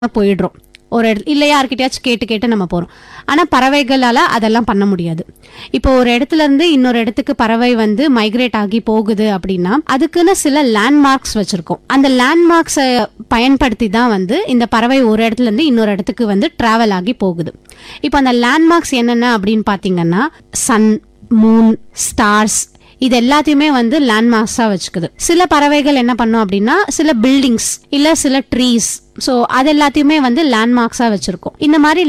போயிடுறோம் ஒரு இடத்துல இல்லை யார்கிட்டயாச்சும் கேட்டு கேட்டு நம்ம போகிறோம் ஆனால் பறவைகளால் அதெல்லாம் பண்ண முடியாது இப்போ ஒரு இடத்துல இருந்து இன்னொரு இடத்துக்கு பறவை வந்து மைக்ரேட் ஆகி போகுது அப்படின்னா அதுக்குன்னு சில லேண்ட்மார்க்ஸ் வச்சுருக்கோம் அந்த லேண்ட்மார்க்ஸை பயன்படுத்தி தான் வந்து இந்த பறவை ஒரு இடத்துல இருந்து இன்னொரு இடத்துக்கு வந்து டிராவல் ஆகி போகுது இப்போ அந்த லேண்ட்மார்க்ஸ் என்னென்ன அப்படின்னு பார்த்தீங்கன்னா சன் மூன் ஸ்டார்ஸ் இது எல்லாத்தையுமே வந்து லேண்ட்மார்க்ஸா வச்சுக்குது சில பறவைகள் என்ன பண்ணும் அப்படின்னா சில பில்டிங்ஸ் இல்ல சில ட்ரீஸ் ஸோ அது எல்லாத்தையுமே வந்து லேண்ட்மார்க்ஸா வச்சிருக்கோம் இந்த மாதிரி